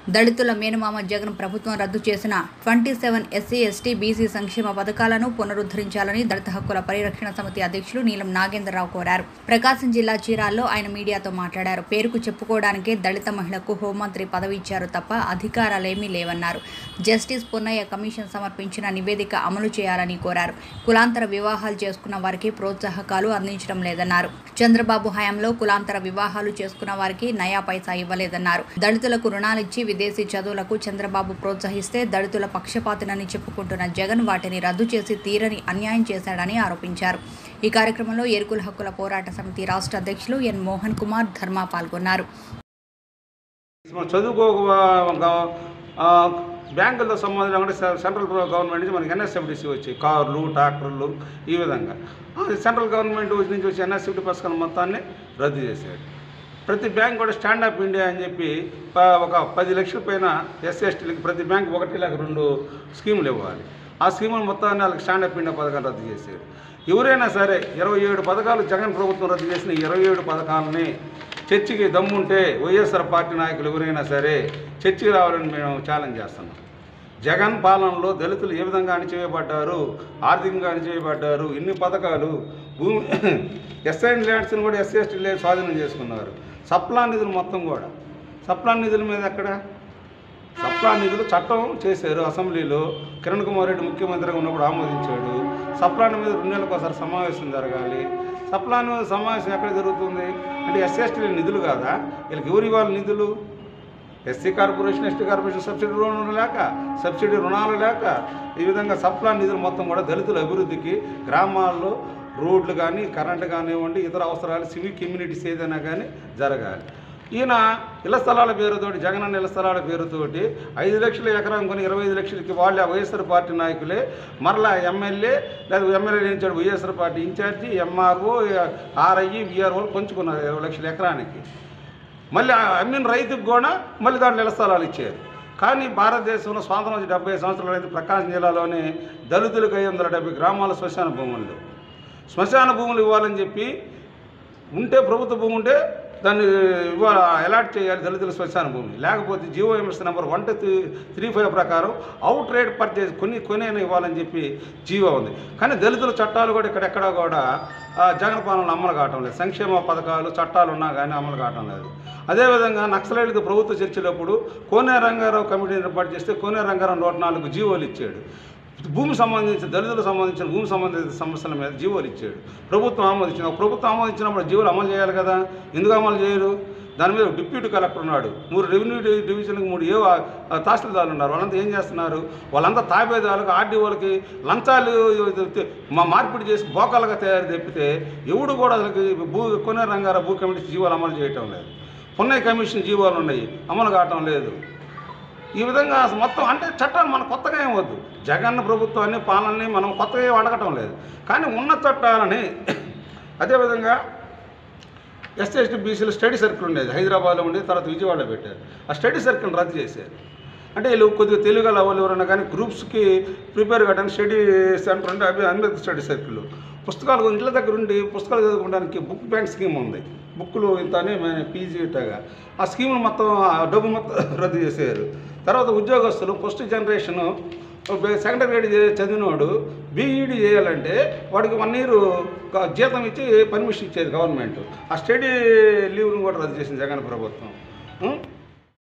దళితుల మేనమామ జగన్ ప్రభుత్వం రద్దు చేసిన twenty seven SC ST BC సంక్షేమ పథకాలను పునరుద్ధరించాలని దళిత హక్కుల పరిరక్షణ సమితి అధ్యక్షులు నీలం నాగేంద్రరావు కోరారు ప్రకాశం జిల్లా చీరాల్లో ఆయన మీడియాతో మాట్లాడారు పేరుకు చెప్పుకోవడానికే దళిత మహిళకు హోంమంత్రి పదవి ఇచ్చారు తప్ప అధికారాలేమీ లేవన్నారు జస్టిస్ పొన్నయ్య కమిషన్ సమర్పించిన నివేదిక అమలు చేయాలని కోరారు కులాంతర వివాహాలు చేసుకున్న వారికి ప్రోత్సాహకాలు అందించడం లేదన్నారు చంద్రబాబు హయాంలో కులాంతర వివాహాలు చేసుకున్న వారికి నయా పైసా ఇవ్వలేదన్నారు దళితులకు రుణాలిచ్చి విదేశీ చదువులకు చంద్రబాబు ప్రోత్సహిస్తే దళితుల పక్షపాతనని చెప్పుకుంటున్న జగన్ వాటిని రద్దు చేసి తీరని అన్యాయం చేశాడని ఆరోపించారు ఈ కార్యక్రమంలో ఎరుకుల హక్కుల పోరాట సమితి రాష్ట్ర అధ్యక్షులు ఎన్ మోహన్ కుమార్ ధర్మ పాల్గొన్నారు మనం చదువుకో ఆ, బ్యాంకులతో సంబంధం అంటే సె- సెంట్రల్ గవర్నమెంట్ నుంచి మనకి ఎన్ఎస్ఎఫ్డిసి వచ్చాయి కార్లు ట్రాక్టర్లు ఈ విధంగా ఆ, సెంట్రల్ గవర్నమెంట్ నుంచి వచ్చే ఎన్ఎస్ఎఫ్డి పథకాల మొత్తాన్ని రద్దు చేశాడు ప్రతి బ్యాంక్ కూడా స్టాండ్ అప్ ఇండియా అని చెప్పి ప- ఒక పది లక్షల పైన ఎస్సీ ఎస్టీలకి ప్రతి బ్యాంక్ ఒకటి లేక రెండు స్కీములు ఇవ్వాలి ఆ స్కీములు మొత్తాన్ని వాళ్ళకి స్టాండ్ అప్ ఇండియా పథకాలు రద్దు చేశారు ఎవరైనా సరే ఇరవై ఏడు పథకాలు జగన్ ప్రభుత్వం రద్దు చేసిన ఇరవై ఏడు పథకాలని చర్చికి దమ్ముంటే వైఎస్ఆర్ పార్టీ నాయకులు ఎవరైనా సరే చర్చికి రావాలని మేము ఛాలెంజ్ చేస్తున్నాం జగన్ పాలనలో దళితులు ఏ విధంగా అణిచివేయబడ్డారు ఆర్థికంగా అణిచివేయబడ్డారు ఇన్ని పథకాలు భూమి ఎస్ఐన్ ల్యాండ్స్ని కూడా ఎస్సీ ఎస్టీ ల్యాండ్ స్వాధీనం చేసుకున్నారు సప్లా నిధులు మొత్తం కూడా సప్లా నిధుల మీద ఎక్కడ సప్లా నిధులు చట్టం చేశారు అసెంబ్లీలో కిరణ్ కుమార్ రెడ్డి ముఖ్యమంత్రిగా ఉన్నప్పుడు ఆమోదించాడు సప్లాన్ మీద రెండు నెలలకు ఒకసారి సమావేశం జరగాలి సప్లాన్ మీద సమావేశం ఎక్కడ జరుగుతుంది అంటే ఎస్సీ నిధులు కాదా వీళ్ళకి ఎవరు ఇవ్వాలి నిధులు SC corporation ST corporation subsidy రుణాలు లేక సబ్సిడీ రుణాలు లేక ఈ విధంగా సప్లా నిధులు మొత్తం కూడా దళితుల అభివృద్ధికి గ్రామాల్లో రోడ్లు కానీ కరెంటు కానివ్వండి ఇతర అవసరాలు సివిక్ కమ్యూనిటీస్ ఏదైనా కానీ జరగాలి ఈయన ఇళ్ల స్థలాల పేరుతోటి జగనన్న ఇళ్ల స్థలాల పేరుతోటి ఐదు లక్షల ఎకరం కొని ఇరవై ఐదు లక్షలకి వాళ్ళే ఆ వైఎస్ఆర్ పార్టీ నాయకులే మరలా ఎమ్మెల్యే లేదా ఎమ్మెల్యే ఇచ్చాడు YSR party incharge MRO RI VRO పంచుకున్నారు ఇరవై లక్షల ఎకరానికి మళ్ళీ ఆ అమ్మిన రైతుకు కూడా మళ్ళీ దాంట్లో ఇళ్ల స్థలాలు ఇచ్చారు కానీ భారతదేశంలో స్వాతంత్రం వచ్చి డెబ్బై సంవత్సరాలు అయితే ప్రకాశం జిల్లాలోనే దళితులకు ఐదు వందల డెబ్బై గ్రామాల శ్మశాన భూములు శ్మశాన భూములు ఇవ్వాలని చెప్పి ఉంటే ప్రభుత్వ భూమి ఉంటే దాన్ని ఇవాళ అలాట్ చేయాలి దళితుల శ్మశాన భూమి లేకపోతే GO MS number one two three five ప్రకారం అవుట్ రేట్ పర్చేజ్ కొన్ని కొనేనా ఇవ్వాలని చెప్పి జీవో ఉంది కానీ దళితుల చట్టాలు కూడా ఇక్కడెక్కడా కూడా ఆ, జగన్ పాలనలో అమలు కావటం లేదు సంక్షేమ పథకాలు చట్టాలు ఉన్నా కానీ అమలు కావటం లేదు అదేవిధంగా నక్సలైట్కి ప్రభుత్వ చర్చలప్పుడు కోనే రంగారావు కమిటీని ఏర్పాటు చేస్తే కోనే రంగారావు నూట నాలుగు జీవోలు ఇచ్చాడు భూమి సంబంధించిన దళితులకు సంబంధించిన భూమి సంబంధిత సమస్యల మీద జీవోలు ఇచ్చాడు ప్రభుత్వం ఆమోదించిన ప్రభుత్వం ఆమోదించినప్పుడు జీవోలు అమలు చేయాలి కదా ఎందుకు అమలు చేయరు దాని మీద డిప్యూటీ కలెక్టర్ ఉన్నాడు మూడు రెవెన్యూ డి- డివిజన్కి మూడు ఏ తహసీల్దార్లు ఉన్నారు వాళ్ళంతా ఏం చేస్తున్నారు వాళ్ళంతా తాబేదాలకు ఆర్డీఓలకి లంచాలు మా మార్పిడి చేసి బోకాలుగా తయారు తెప్పితే ఎవడు కూడా అసలు భూ కొనే రంగారా భూ కమిటీ జీవోలు అమలు చేయటం లేదు పున్నయ్య కమిషన్ జీవోలు ఉన్నాయి అమలు కావటం లేదు ఈ విధంగా అసలు మొత్తం అంటే చట్టాలు మనం కొత్తగా ఏం వద్దు జగన్ ప్రభుత్వాన్ని పాలనని మనం కొత్తగా ఏం అడగటం లేదు కానీ ఉన్న చట్టాలని అదేవిధంగా ఎస్టీ ఎస్టీ బీసీలు స్టడీ సర్కిల్ ఉండేది హైదరాబాద్లో ఉండేది తర్వాత విజయవాడలో పెట్టారు ఆ స్టడీ సర్కిల్ రద్దు చేశారు అంటే వీళ్ళు కొద్దిగా తెలుగు వాళ్ళు ఎవరైనా కానీ గ్రూప్స్కి ప్రిపేర్ కావడానికి స్టడీ సెంటర్ ఉంటే అవి అంబేద్కర్ స్టడీ సర్కిల్ పుస్తకాలు ఇంట్ల దగ్గర ఉండి పుస్తకాలు చదువుకోవడానికి బుక్ బ్యాంక్ స్కీమ్ ఉంది బుక్లు ఇంత అని పీజీ ఇట్టగా ఆ స్కీమ్ మొత్తం ఆ డబ్బు మొత్తం రద్దు చేశారు తర్వాత ఉద్యోగస్తులు ఫస్ట్ జనరేషను సెకండరీ గ్రేడ్ చదివినవాడు బీఈడీ చేయాలంటే వాడికి వన్ ఇయర్ జీతం ఇచ్చి పర్మిషన్ ఇచ్చేది గవర్నమెంట్ ఆ స్టడీ లీవ్ను కూడా రద్దు చేసింది జగన్ ప్రభుత్వం ఉం?